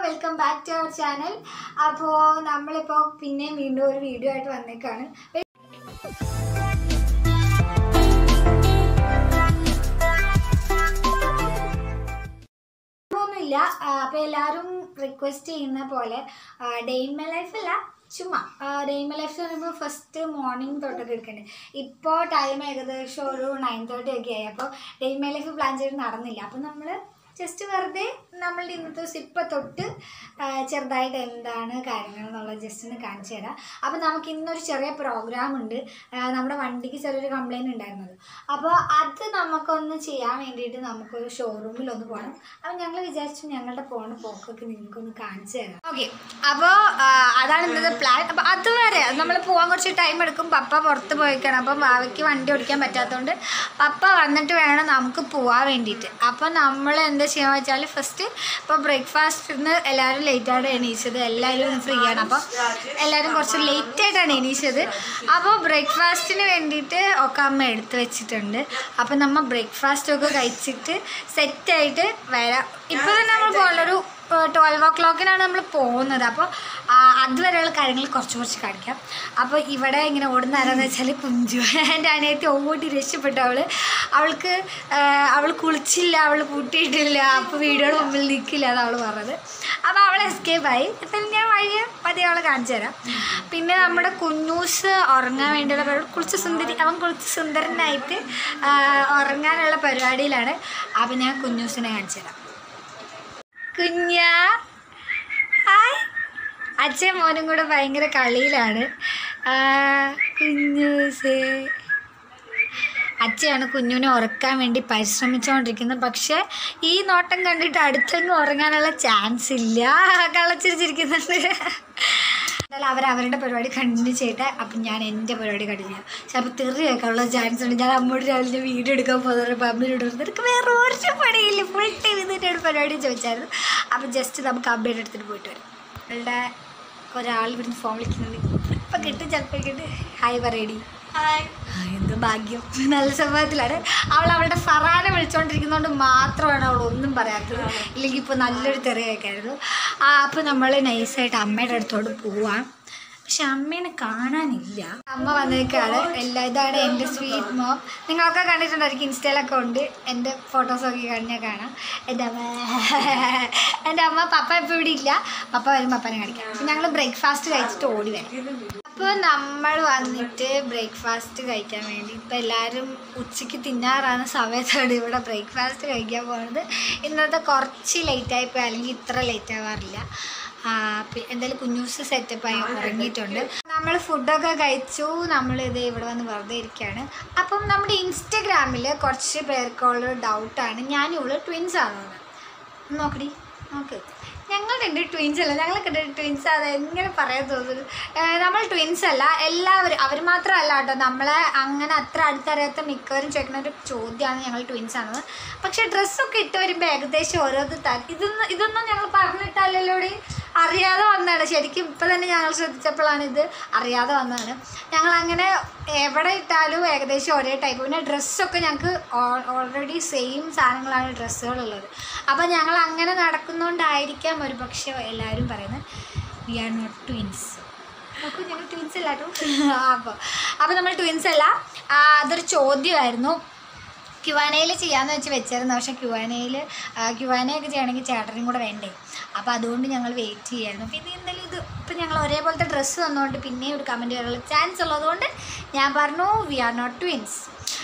Welcome back to our channel അപ്പോൾ നമ്മളിപ്പോൾ പിന്നെയും വീണ്ടും ഒരു വീഡിയോ ആയിട്ട് വന്നേക്കാണ് ഒന്നുമില്ല അപ്പോൾ എല്ലാവരും റിക്വസ്റ്റ് ചെയ്യുന്ന പോലെ ഡേ ഇൻ മൈ ലൈഫ് അല്ല ചുമ്മാ ഡേ ഇൻ മൈ ലൈഫ് എന്ന് പറയുമ്പോൾ ഫസ്റ്റ് മോർണിംഗ് തൊട്ടൊക്കെ എടുക്കണ്ടേ ഇപ്പോൾ ടൈം ഏകദേശം ഒരു നയൻ തേർട്ടി ഒക്കെ ആയി അപ്പോൾ day in my life plan ചെയ്ത് നടന്നില്ല അപ്പോൾ നമ്മൾ ജസ്റ്റ് വെറുതെ നമ്മളുടെ ഇന്നത്തെ ദിവസം ഇപ്പം തൊട്ട് ആ, ചെറുതായിട്ട് എന്താണ് കാര്യങ്ങൾ എന്നുള്ളത് ജസ്റ്റ് ഒന്ന് കാണിച്ചു തരാം അപ്പോൾ നമുക്ക് ഇന്നൊരു ചെറിയ പ്രോഗ്രാം ഉണ്ട് ആ, നമ്മുടെ വണ്ടിക്ക് ചെറിയൊരു കംപ്ലൈൻറ്റ് ഉണ്ടായിരുന്നത് അപ്പോൾ അത് നമുക്കൊന്ന് ചെയ്യാൻ വേണ്ടിയിട്ട് നമുക്കൊരു ഷോറൂമിൽ ഒന്ന് പോകണം അപ്പോൾ ഞങ്ങൾ വിചാരിച്ചു ഞങ്ങളുടെ പോണ പോക്കൊക്കെ നിങ്ങൾക്കൊന്ന് കാണിച്ചു തരാം ഓക്കെ അപ്പോൾ അതാണ് ഇന്നത്തെ പ്ലാൻ അപ്പോൾ അതുവരെ നമ്മൾ പോകാൻ കുറച്ച് ടൈം എടുക്കും പപ്പ പുറത്ത് പോയിക്കണം അപ്പം ഭാവിക്ക് വണ്ടി ഓടിക്കാൻ പറ്റാത്തതുകൊണ്ട് പപ്പ വന്നിട്ട് വേണം നമുക്ക് പോകാൻ വേണ്ടിയിട്ട് അപ്പോൾ നമ്മൾ എന്താ ചെയ്യാന്ന് വെച്ചാൽ ഫസ്റ്റ് ഇപ്പോൾ ബ്രേക്ക്ഫാസ്റ്റിന് എല്ലാവരും ലേറ്റായിട്ട് എണീച്ചത് എല്ലാവരും ഫ്രീ ആണ് അപ്പോൾ എല്ലാവരും കുറച്ച് ലേറ്റ് ആയിട്ടാണ് എണീച്ചത് അപ്പോൾ ബ്രേക്ക്ഫാസ്റ്റിന് വേണ്ടിയിട്ട് ഒക്കെ അമ്മ എടുത്ത് വെച്ചിട്ടുണ്ട് അപ്പോൾ നമ്മൾ ബ്രേക്ക്ഫാസ്റ്റ് ഒക്കെ കഴിച്ചിട്ട് സെറ്റായിട്ട് വരാം ഇപ്പോൾ തന്നെ നമ്മൾ പോകുന്നൊരു ട്വൽവ് ഓ ക്ലോക്കിനാണ് നമ്മൾ പോകുന്നത് അപ്പോൾ ആ, അതുവരെയുള്ള കാര്യങ്ങൾ കുറച്ച് കുറച്ച് കാണിക്കാം അപ്പോൾ ഇവിടെ ഇങ്ങനെ ഓടുന്ന ആരാന്ന് വെച്ചാൽ കുഞ്ചു എൻ്റെ അനിയത്തി ഓടി രക്ഷപ്പെട്ടു അവൾ അവൾക്ക് ആ, അവൾ കുളിച്ചില്ല അവൾ കൂട്ടിയിട്ടില്ല അപ്പോൾ വീഡിയോയുടെ മുമ്പിൽ നിൽക്കില്ല എന്ന് അവൾ പറഞ്ഞത് അപ്പോൾ അവൾ എസ്കേപ്പ് ആയി അപ്പം ഞാൻ വഴിയെ പതിയെ അവളെ കാണിച്ചു തരാം പിന്നെ നമ്മുടെ കുഞ്ഞൂസ് ഉറങ്ങാൻ വേണ്ടിയുള്ള പരിപാടി കുളിച്ച് സുന്ദരി അവൻ കുളിച്ച് സുന്ദരനായിട്ട് ആ, ഉറങ്ങാനുള്ള പരിപാടിയിലാണ് അപ്പം ഞാൻ കുഞ്ഞൂസിനെ കാണിച്ചു തരാം കുഞ്ഞ ഹായ് അച്ഛൻ മോനും കൂടെ ഭയങ്കര കളിയിലാണ് ആ, കുഞ്ഞൂസ് അച്ഛയാണ് കുഞ്ഞുവിനെ ഉറക്കാൻ വേണ്ടി പരിശ്രമിച്ചുകൊണ്ടിരിക്കുന്നത് പക്ഷേ ഈ നോട്ടം കണ്ടിട്ട് അടുത്തെങ്ങും ഉറങ്ങാനുള്ള ചാൻസ് ഇല്ല കളച്ചിരിച്ചിരിക്കുന്നുണ്ട് എന്നാൽ അവർ അവരുടെ പരിപാടി കണ്ടിന്യൂ ചെയ്യട്ടെ അപ്പം ഞാൻ എൻ്റെ പരിപാടി കണ്ടിന്യൂ ചെയ്യാം ചിലപ്പോൾ തെറി കേൾക്കാനുള്ള ചാൻസ് ഉണ്ട് ഞാൻ അമ്മോട് രാവിലെ വീഡിയോ എടുക്കാൻ പോകുന്നത് അമ്മയോട് പറഞ്ഞു നിനക്ക് വേറെ ഒരു പണിയില്ല ഫുൾ ടൈം ഇതിൻ്റെ പരിപാടി ചോദിച്ചായിരുന്നു അപ്പം ജസ്റ്റ് നമുക്ക് അപ്ഡേറ്റ് എടുത്തിട്ട് പോയിട്ട് വരാം അവളുടെ ഒരാൾ ഇവിടുന്ന് ഫോൺ വിളിക്കുന്നുണ്ട് ഇപ്പം കിട്ടും ചിലപ്പോൾ കിട്ടും ഹായ് പറയടി ഹായ് എന്ത് ഭാഗ്യം നല്ല സ്വഭാവത്തിലാണ് അവൾ അവളുടെ ഫറാനെ വിളിച്ചുകൊണ്ടിരിക്കുന്നതുകൊണ്ട് മാത്രമാണ് അവൾ ഒന്നും പറയാത്തത് ഇല്ലെങ്കിൽ ഇപ്പോൾ നല്ലൊരു തെറി കേൾക്കായിരുന്നു ആ അപ്പോൾ നമ്മൾ നൈസായിട്ട് അമ്മയുടെ അടുത്തോട്ട് പോവാം പക്ഷെ അമ്മേനെ കാണാനില്ല അമ്മ വന്നേക്കാണ് എല്ലാ ഇതാണ് എൻ്റെ സ്വീറ്റ് മോം നിങ്ങളൊക്കെ കണ്ടിട്ടുണ്ടായിരിക്കും ഇൻസ്റ്റയിലൊക്കെ ഉണ്ട് എൻ്റെ ഫോട്ടോസൊക്കെ കഴിഞ്ഞാൽ കാണാം എൻ്റെ അമ്മ എൻ്റെ അമ്മ പപ്പ ഇപ്പോൾ ഇവിടെ ഇല്ല പപ്പ വരും പപ്പനെ കാണിക്കാം അപ്പം ഞങ്ങൾ ബ്രേക്ക്ഫാസ്റ്റ് കഴിച്ചിട്ട് ഓടി വരാം അപ്പോൾ നമ്മൾ വന്നിട്ട് ബ്രേക്ക്ഫാസ്റ്റ് കഴിക്കാൻ വേണ്ടി ഇപ്പോൾ എല്ലാവരും ഉച്ചയ്ക്ക് തിന്നാറാണ് സമയത്താണ് ഇവിടെ ബ്രേക്ക്ഫാസ്റ്റ് കഴിക്കാൻ പോകുന്നത് ഇന്നത്തെ കുറച്ച് ലേറ്റായി പോയി അല്ലെങ്കിൽ ഇത്ര ലേറ്റ് ആവാറില്ല ആ, പി- എന്തായാലും കുഞ്ഞൂസ് സെറ്റപ്പായി ഉറങ്ങിയിട്ടുണ്ട് നമ്മൾ ഫുഡൊക്കെ കഴിച്ചു നമ്മൾ ഇത് ഇവിടെ വന്ന് വെറുതെ ഇരിക്കുകയാണ് അപ്പം നമ്മുടെ ഇൻസ്റ്റഗ്രാമിൽ കുറച്ച് പേർക്കുള്ള ഡൗട്ടാണ് ഞാൻ ഇവള് ട്വിൻസ് ആണോ എന്ന് നോക്കടി നോക്ക് ഞങ്ങൾ രണ്ട് ട്വിൻസ് അല്ല ഞങ്ങളൊക്കെ രണ്ട് ട്വിൻസ് അത് എങ്ങനെ പറയാൻ തോന്നുന്നു ഏഹ് നമ്മൾ ട്വിൻസ് അല്ല എല്ലാവരും അവർ മാത്രമല്ല കേട്ടോ നമ്മളെ അങ്ങനെ അത്ര അടുത്തറിയാത്ത മിക്കവരും ചോദിക്കുന്ന ഒരു ചോദ്യമാണ് ഞങ്ങൾ ട്വിൻസ് ആണെന്ന് പക്ഷേ ഡ്രസ്സൊക്കെ ഇട്ട് വരുമ്പോൾ ഏകദേശം ഓരോത് ത ഇതൊന്നും ഇതൊന്നും ഞങ്ങൾ പറഞ്ഞിട്ടല്ലോടി അറിയാതെ വന്നതാണ് ശരിക്കും ഇപ്പം തന്നെ ഞങ്ങൾ ശ്രദ്ധിച്ചപ്പോഴാണ് ഇത് അറിയാതെ വന്നതാണ് ഞങ്ങൾ അങ്ങനെ എവിടെ ഇട്ടാലും ഏകദേശം ഒരേ ടൈപ്പ് പിന്നെ ഡ്രസ്സൊക്കെ ഞങ്ങൾക്ക് ഓൾറെഡി സെയിം സാധനങ്ങളാണ് ഡ്രസ്സുകളുള്ളത് അപ്പോൾ ഞങ്ങൾ അങ്ങനെ നടക്കുന്നതുകൊണ്ടായിരിക്കാം ഒരു പക്ഷേ എല്ലാവരും പറയുന്നത് വി ആർ നോട്ട് ട്വിൻസ് നോക്കൂ ഞങ്ങൾ ട്വിൻസ് അല്ല കേട്ടോ അപ്പോൾ അപ്പോൾ നമ്മൾ ട്വിൻസ് അല്ല ആ, അതൊരു ചോദ്യമായിരുന്നു ക്യുവാനയിൽ ചെയ്യാമെന്ന് വെച്ച് വെച്ചായിരുന്നു പക്ഷേ ക്യുവാനയിൽ ക്യുവാനയൊക്കെ ചെയ്യണമെങ്കിൽ ചേട്ടനും കൂടെ വേണ്ടേ അപ്പോൾ അതുകൊണ്ട് ഞങ്ങൾ വെയിറ്റ് ചെയ്യായിരുന്നു പിന്നെ എന്തായാലും ഇത് ഇപ്പം ഞങ്ങൾ ഒരേപോലത്തെ ഡ്രസ്സ് വന്നുകൊണ്ട് പിന്നെയും ഒരു കമൻറ്റ് വരാനുള്ള ചാൻസ് ഉള്ളതുകൊണ്ട് ഞാൻ പറഞ്ഞു വി ആർ നോട്ട് ട്വിൻസ്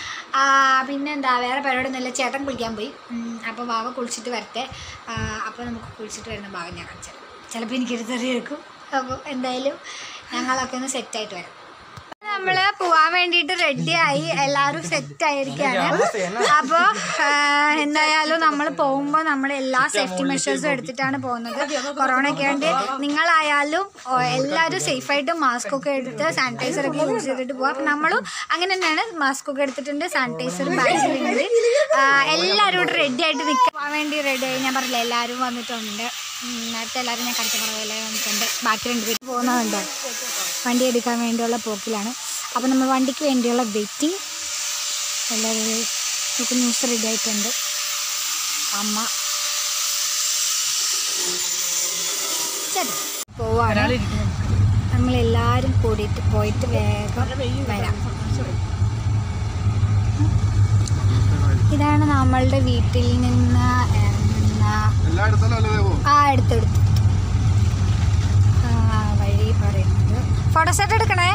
പിന്നെ എന്താ വേറെ പരിപാടിയൊന്നുമില്ല ചേട്ടൻ കുളിക്കാൻ പോയി ഉം, അപ്പോൾ ബാവ കുളിച്ചിട്ട് വരട്ടെ ആ, അപ്പോൾ നമുക്ക് കുളിച്ചിട്ട് വരുന്ന ഭാഗം ഞാൻ കാണിച്ചു തരാം ചിലപ്പോൾ എനിക്കൊരു തെറി എടുക്കും അപ്പോൾ എന്തായാലും ഞങ്ങളൊക്കെ ഒന്ന് സെറ്റായിട്ട് വരാം നമ്മള് പോവാൻ വേണ്ടിയിട്ട് റെഡിയായി എല്ലാവരും സെറ്റ് ആയിരിക്കാണ് അപ്പോൾ എന്തായാലും നമ്മൾ പോകുമ്പോൾ നമ്മൾ എല്ലാ സേഫ്റ്റി മെഷേഴ്സും എടുത്തിട്ടാണ് പോകുന്നത് കൊറോണ ഒക്കെ ആയിട്ട് നിങ്ങളായാലും ഓ, എല്ലാവരും സേഫായിട്ട് മാസ്ക് ഒക്കെ എടുത്ത് സാനിറ്റൈസർ ഒക്കെ യൂസ് ചെയ്തിട്ട് പോവാം അപ്പം നമ്മളും അങ്ങനെ തന്നെയാണ് മാസ്ക് ഒക്കെ എടുത്തിട്ടുണ്ട് സാനിറ്റൈസർ ബാഗിലുണ്ട് ആ, എല്ലാവരും ഇവിടെ റെഡി ആയിട്ട് നിൽക്കാൻ പോകാൻ വേണ്ടി റെഡി ആയി ഞാൻ പറഞ്ഞില്ല എല്ലാവരും വന്നിട്ടുണ്ട് ഉം, നേരത്തെ എല്ലാവരും ഞാൻ കടിച്ച പറഞ്ഞ വന്നിട്ടുണ്ട് ബാക്കി രണ്ടുപേർ പോകുന്നതുണ്ട് വണ്ടി എടുക്കാൻ വേണ്ടിയുള്ള പോക്കിലാണ് അപ്പോൾ നമ്മൾ വണ്ടിക്ക് വേണ്ടിയുള്ള വെയിറ്റിംഗ് എല്ലാവരും നമുക്ക് ന്യൂസ് റെഡി ആയിട്ടുണ്ട് അമ്മ ശരി പോവാണ് നമ്മളെല്ലാവരും കൂടിയിട്ട് പോയിട്ട് വേഗം വരാം ഇതാണ് നമ്മളുടെ വീട്ടിൽ നിന്ന് ഇറങ്ങുന്ന എല്ലായിടത്തും അല്ലേ ദേവു ആ എടുത്തെടുത്തു ആ വഴി പറയുന്നത് ഫോട്ടോ സെറ്റ് എടുക്കണേ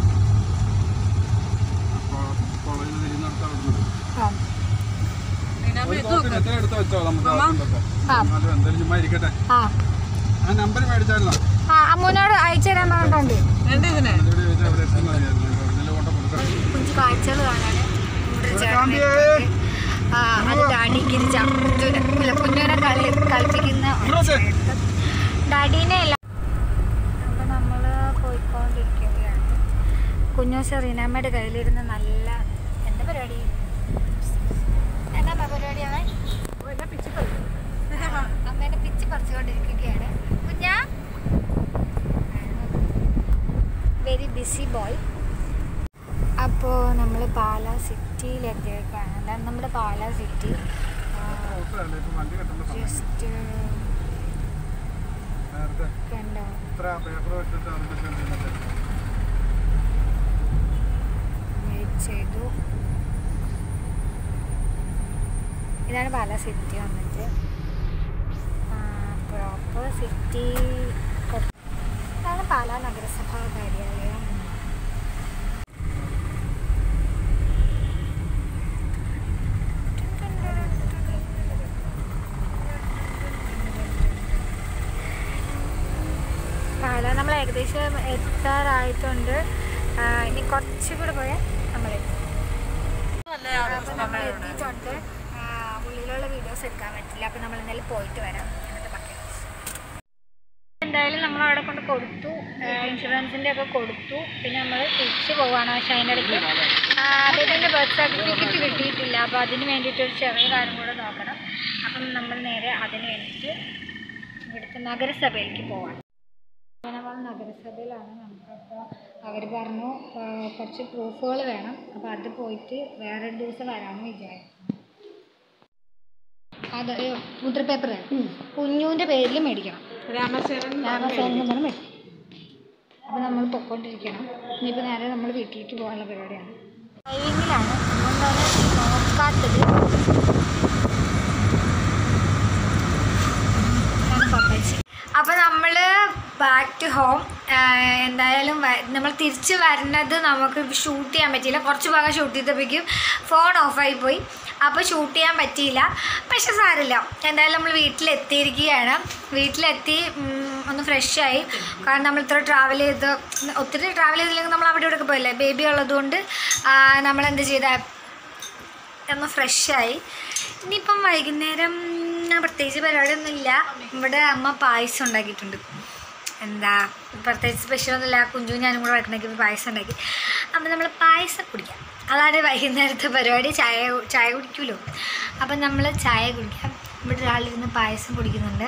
കോളേജിൽ തിരിഞ്ഞെടുത്ത് അവിടുന്ന് ആ ഒരു കോപ്പിന് എത്ര എടുത്ത് വെച്ചോ നമുക്ക് ആവശ്യമുണ്ടപ്പോ. ആ. എന്നാലും എന്തായാലും ചുമ്മാ ഇരിക്കട്ടെ ആ ആ നമ്പർ മേടിച്ചായിരുന്നോ ആ അമ്മൂനോട് അയച്ചു തരാൻ പറഞ്ഞിട്ടുണ്ട് അതിലൂടെ ചോദിച്ചാൽ അവിടെ എത്തുന്ന മതിയായിരുന്നു ഇതിൽ കൊണ്ട് കൊടുക്കാം കുഞ്ചു കാഴ്ചകൾ കാണാൻ ഇവിടെ ഒരു ചേട്ടൻ വരുന്നുണ്ട്. ആ അത് ഡാഡി ഗിരിജ കുഞ്ചുനെ ഇല്ല, കുഞ്ഞുനെ കളി കളിപ്പിക്കുന്ന ഒരു ചേട്ടൻ. ഡാഡീനെ അല്ല അപ്പം നമ്മൾ പോയിക്കൊണ്ടിരിക്കുകയാണ് കുഞ്ഞു സെറീനാമ്മയുടെ കയ്യിലിരുന്ന് നല്ല എന്താ പരിപാടി എന്നാ പരിപാടിയാണ് അമ്മേനെ പിച്ച് പറിച്ചുകൊണ്ടിരിക്കുകയാണ് കുഞ്ഞാ വെരി ബിസി ബോയ് അപ്പോൾ നമ്മൾ പാലാ സിറ്റിയിലെത്തിയേക്കാണ് അതാണ് നമ്മുടെ പാലാ സിറ്റി അവസ്ഥയല്ലേ ഇപ്പൊ വണ്ടി കിട്ടുന്ന സമയം ജസ്റ്റ് നേരത്തെ കണ്ടോ ഇത്ര പേപ്പർ വെച്ചിട്ട് അതിന്റെ ചെന്നിട്ട് വെയിറ്റ് ചെയ്തു ഇതാണ് പാലാ സിറ്റി വന്നിട്ട് പ്രോപ്പർ സിറ്റി ഇതാണ് പാലാ നഗരസഭാ കാര്യാലയം പാല നമ്മൾ ഏകദേശം എത്താറായിട്ടുണ്ട് ആ, ഇനി കുറച്ചുകൂടെ പോയാൽ നമ്മൾ എത്തും അപ്പോൾ നമ്മൾ എത്തിയിട്ടുണ്ട് ആ, ഉള്ളിലുള്ള വീഡിയോസ് എടുക്കാൻ പറ്റില്ല അപ്പോൾ നമ്മൾ എന്തായാലും പോയിട്ട് വരാം എന്നിട്ട് ബാക്കി എന്തായാലും നമ്മൾ അവിടെ കൊണ്ട് കൊടുത്തു ഇൻഷുറൻസിൻ്റെ ഒക്കെ കൊടുത്തു പിന്നെ നമ്മൾ തിരിച്ചു പോവാണ് പക്ഷേ അതിൻ്റെ ഇടയ്ക്ക് അദ്ദേഹത്തിൻ്റെ ബർത്ത് സർട്ടിഫിക്കറ്റ് കിട്ടിയിട്ടില്ല അപ്പോൾ അതിന് വേണ്ടിയിട്ട് ഒരു ചെറിയ കാര്യം കൂടെ നോക്കണം അപ്പം നമ്മൾ നേരെ അതിന് വേണ്ടിയിട്ട് ഇവിടുത്തെ നഗരസഭയിലേക്ക് പോവാണ് നമ്മൾ നഗരസഭയിലാണ് നമുക്കപ്പോൾ അവർ പറഞ്ഞു ആ, കുറച്ച് പ്രൂഫുകൾ വേണം അപ്പോൾ അത് പോയിട്ട് വേറെ ദിവസം വരാമെന്ന് വിചാരിച്ചു അത് മുദ്രപേപ്പർ കുഞ്ഞുവിൻ്റെ പേരിൽ മേടിക്കണം രാമചരൺ രാമസേന നമ്മൾ മേടിക്കും അപ്പോൾ നമ്മൾ പൊക്കോണ്ടിരിക്കണം ഇനിയിപ്പോൾ നേരെ നമ്മൾ വീട്ടിലേക്ക് പോകാനുള്ള പരിപാടിയാണ് ഡ്രൈവിങ്ങിലാണ് അതുകൊണ്ടാണ് നോക്കാത്തത് ഇതാണ് പപ്പച്ചി അപ്പോൾ നമ്മൾ ബാക്ക് ടു ഹോം എന്തായാലും നമ്മൾ തിരിച്ച് വരുന്നത് നമുക്ക് ഷൂട്ട് ചെയ്യാൻ പറ്റിയില്ല കുറച്ച് ഭാഗം ഷൂട്ട് ചെയ്തപ്പോഴേക്കും ഫോൺ ഓഫായി പോയി അപ്പോൾ ഷൂട്ട് ചെയ്യാൻ പറ്റിയില്ല പക്ഷെ സാരമില്ല എന്തായാലും നമ്മൾ വീട്ടിലെത്തിയിരിക്കുകയാണ് വീട്ടിലെത്തി ഉം, ഒന്ന് ഫ്രഷായി കാരണം നമ്മൾ ഇത്ര ട്രാവൽ ചെയ്ത് ഒത്തിരി ട്രാവൽ ചെയ്തില്ലെങ്കിൽ നമ്മൾ അവിടെ ഇവിടെയൊക്കെ പോയില്ലേ ബേബി ഉള്ളതുകൊണ്ട് നമ്മൾ എന്ത് ചെയ്ത ഒന്ന് ഫ്രഷായി ഇനിയിപ്പം വൈകുന്നേരം ആ, പ്രത്യേകിച്ച് പരിപാടിയൊന്നുമില്ല ഇവിടെ അമ്മ പായസം ഉണ്ടാക്കിയിട്ടുണ്ട് എന്താ പ്രത്യേകിച്ച് സ്പെഷ്യലൊന്നുമില്ല കുഞ്ചു ഞാനും കൂടെ വഴക്കുണ്ടാക്കി പായസം ഉണ്ടാക്കി അപ്പം നമ്മൾ പായസം കുടിക്കാം അതാണ് വൈകുന്നേരത്തെ പരിപാടി ചായ ചായ കുടിക്കുമല്ലോ അപ്പം നമ്മൾ ചായ കുടിക്കാം ഇവിടെ ഒരാളിരുന്ന് പായസം കുടിക്കുന്നുണ്ട്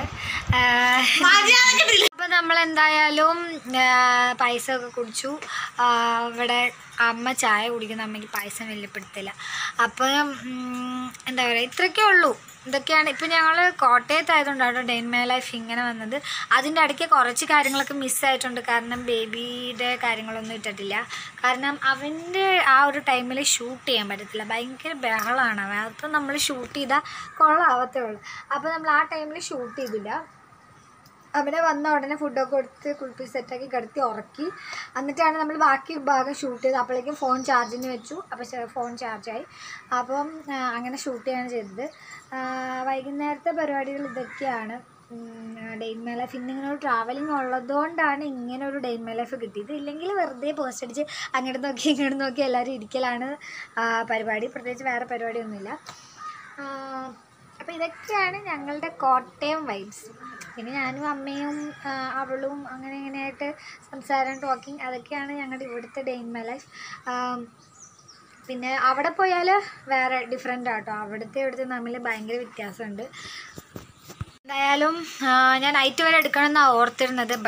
അപ്പം നമ്മൾ എന്തായാലും പായസമൊക്കെ കുടിച്ചു ആ, ഇവിടെ അമ്മ ചായ കുടിക്കുന്ന അമ്മയ്ക്ക് പായസം വെല്ലപ്പെടുത്തില്ല അപ്പം ഉം, എന്താ പറയുക ഇത്രയൊക്കെ ഉള്ളൂ ഇതൊക്കെയാണ് ഇപ്പം ഞങ്ങൾ കോട്ടയത്തായതുകൊണ്ടാണ് ഡെയിൻ മൈ ലൈഫ് ഇങ്ങനെ വന്നത് അതിൻ്റെ ഇടയ്ക്ക് കുറച്ച് കാര്യങ്ങളൊക്കെ മിസ്സായിട്ടുണ്ട് കാരണം ബേബിയുടെ കാര്യങ്ങളൊന്നും ഇട്ടിട്ടില്ല കാരണം അവൻ്റെ ആ ഒരു ടൈമിൽ ഷൂട്ട് ചെയ്യാൻ പറ്റത്തില്ല ഭയങ്കര ബഹളമാണ് അവൻ അപ്പം നമ്മൾ ഷൂട്ട് ചെയ്താൽ കൊള്ളാവത്തേ ഉള്ളൂ അപ്പോൾ നമ്മൾ ആ ടൈമിൽ ഷൂട്ട് ചെയ്തില്ല അവനെ വന്ന ഉടനെ ഫുഡൊക്കെ കൊടുത്ത് കുളിപ്പിച്ച് സെറ്റാക്കി കിടത്തി ഉറക്കി എന്നിട്ടാണ് നമ്മൾ ബാക്കി ഭാഗം ഷൂട്ട് ചെയ്തത് അപ്പോഴേക്കും ഫോൺ ചാർജിന് വെച്ചു അപ്പോൾ ഫോൺ ചാർജായി അപ്പം ആ, അങ്ങനെ ഷൂട്ട് ചെയ്യാണ് ചെയ്തത് ആ, വൈകുന്നേരത്തെ പരിപാടികൾ ഇതൊക്കെയാണ് ഡെയിൻ മൈ ലൈഫ് ഇന്നിങ്ങനെ ഒരു ട്രാവലിംഗ് ഉള്ളതുകൊണ്ടാണ് ഇങ്ങനെ ഒരു ഡെയിൻ മൈ ലൈഫ് കിട്ടിയത് ഇല്ലെങ്കിൽ വെറുതെ പോസ്റ്റ് അടിച്ച് അങ്ങോട്ട് നോക്കി ഇങ്ങോട്ട് നോക്കി എല്ലാവരും ഇരിക്കലാണ് ആ, പരിപാടി പ്രത്യേകിച്ച് വേറെ പരിപാടിയൊന്നുമില്ല അപ്പോൾ ഇതൊക്കെയാണ് ഞങ്ങളുടെ കോട്ടയം വൈബ്സ് പിന്നെ ഞാനും അമ്മയും ആ, അവളും അങ്ങനെ ഇങ്ങനെയായിട്ട് സംസാരം ടോക്കിംഗ് അതൊക്കെയാണ് ഞങ്ങളുടെ ഇവിടുത്തെ ഡേ ഇൻ മൈ ലൈഫ് പിന്നെ അവിടെ പോയാൽ വേറെ ഡിഫറെൻ്റ് ആട്ടോ അവിടുത്തെ ഇവിടുത്തെ തമ്മിൽ ഭയങ്കര വ്യത്യാസമുണ്ട് എന്തായാലും ആ, ഞാൻ നൈറ്റ് വരെ എടുക്കണമെന്നാണ് ഓർത്തിരുന്നത് ബട്ട്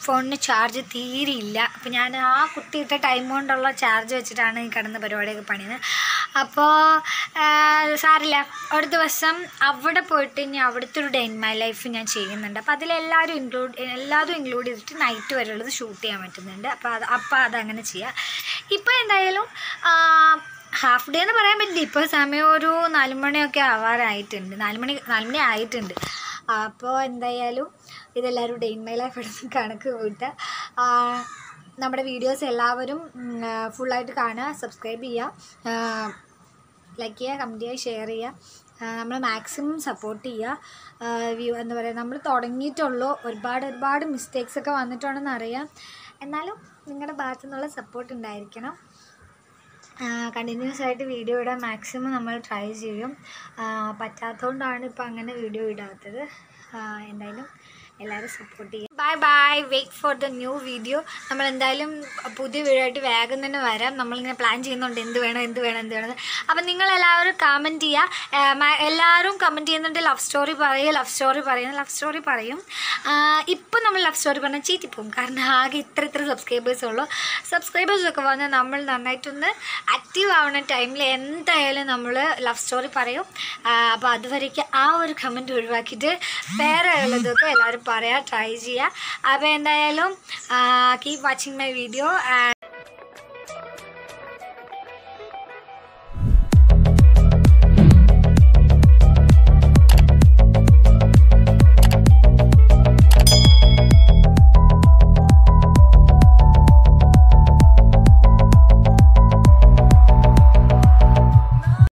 ഫോണിന് ചാർജ് തീരെയില്ല അപ്പോൾ ഞാൻ ആ കുത്തിയിട്ട ടൈം കൊണ്ടുള്ള ചാർജ് വെച്ചിട്ടാണ് ഈ കിടന്ന പരിപാടിയൊക്കെ പണിയുന്നത് അപ്പോൾ സാറില്ല ഒരു ദിവസം അവിടെ പോയിട്ട് ഇനി അവിടുത്തെ ഒരു ഡേ ഇൻ മൈ ലൈഫ് ഞാൻ ചെയ്യുന്നുണ്ട് അപ്പോൾ അതിലെല്ലാവരും ഇൻക്ലൂഡ് എല്ലാതും ഇൻക്ലൂഡ് ചെയ്തിട്ട് നൈറ്റ് വരെയുള്ളത് ഷൂട്ട് ചെയ്യാൻ പറ്റുന്നുണ്ട് അപ്പോൾ അത് അപ്പോൾ അതങ്ങനെ ചെയ്യാം ഇപ്പോൾ എന്തായാലും ഹാഫ് ഡേ എന്ന് പറയാൻ പറ്റില്ല ഇപ്പോൾ സമയം ഒരു നാല് മണിയൊക്കെ ആവാറായിട്ടുണ്ട് നാല് മണി നാല് മണി ആയിട്ടുണ്ട് അപ്പോൾ എന്തായാലും ഇതെല്ലാവരും ഡേ ഇൻ മൈ ലൈഫ് എടുത്ത് കണക്ക് കൂട്ടുക ആ, നമ്മുടെ വീഡിയോസ് എല്ലാവരും ഫുള്ളായിട്ട് കാണുക സബ്സ്ക്രൈബ് ചെയ്യുക ലൈക്ക് ചെയ്യുക കമൻറ്റ് ചെയ്യുക ഷെയർ ചെയ്യുക നമ്മൾ മാക്സിമം സപ്പോർട്ട് ചെയ്യുക വ്യൂ എന്താ പറയുക നമ്മൾ തുടങ്ങിയിട്ടുള്ളൂ ഒരുപാട് ഒരുപാട് മിസ്റ്റേക്സ് ഒക്കെ വന്നിട്ടുണ്ടെന്ന് അറിയാം എന്നാലും നിങ്ങളുടെ ഭാഗത്തു നിന്നുള്ള സപ്പോർട്ട് ഉണ്ടായിരിക്കണം കണ്ടിന്യൂസ് ആയിട്ട് വീഡിയോ ഇടാൻ മാക്സിമം നമ്മൾ ട്രൈ ചെയ്യും ആ, പറ്റാത്തതുകൊണ്ടാണ് ഇപ്പോൾ അങ്ങനെ വീഡിയോ ഇടാത്തത് ആ, എന്തായാലും എല്ലാവരും സപ്പോർട്ട് ചെയ്യും bye bye wait for the new video നമ്മൾ എന്തായാലും പുതിയ വീഡിയോ ആയിട്ട് വേഗം തന്നെ വരാം നമ്മളിങ്ങനെ പ്ലാൻ ചെയ്യുന്നുണ്ട് എന്ത് വേണം എന്ത് വേണം എന്ത് വേണം അപ്പം നിങ്ങൾ എല്ലാവരും കമൻറ്റ് ചെയ്യുക ആ, മ- എല്ലാവരും കമൻറ്റ് ചെയ്യുന്നുണ്ട് ലവ് സ്റ്റോറി പറയുക ലവ് സ്റ്റോറി പറയുന്ന ലവ് സ്റ്റോറി പറയും ഇപ്പം നമ്മൾ ലവ് സ്റ്റോറി പറഞ്ഞാൽ ചീറ്റിപ്പോവും കാരണം ആകെ ഇത്ര ഇത്ര സബ്സ്ക്രൈബേഴ്സ് ഉള്ളൂ സബ്സ്ക്രൈബേഴ്സ് ഒക്കെ വന്നാൽ നമ്മൾ നന്നായിട്ടൊന്ന് ആക്റ്റീവ് ആവുന്ന ടൈമിൽ എന്തായാലും നമ്മൾ ലവ് സ്റ്റോറി പറയും അപ്പോൾ അതുവരേക്ക് ആ ഒരു കമൻറ്റ് ഒഴിവാക്കിയിട്ട് വേറെ ഉള്ളതൊക്കെ എല്ലാവരും പറയാൻ ട്രൈ ചെയ്യുക അപ്പോൾ എന്തായാലും കീപ് വാച്ചിങ് മൈ വീഡിയോ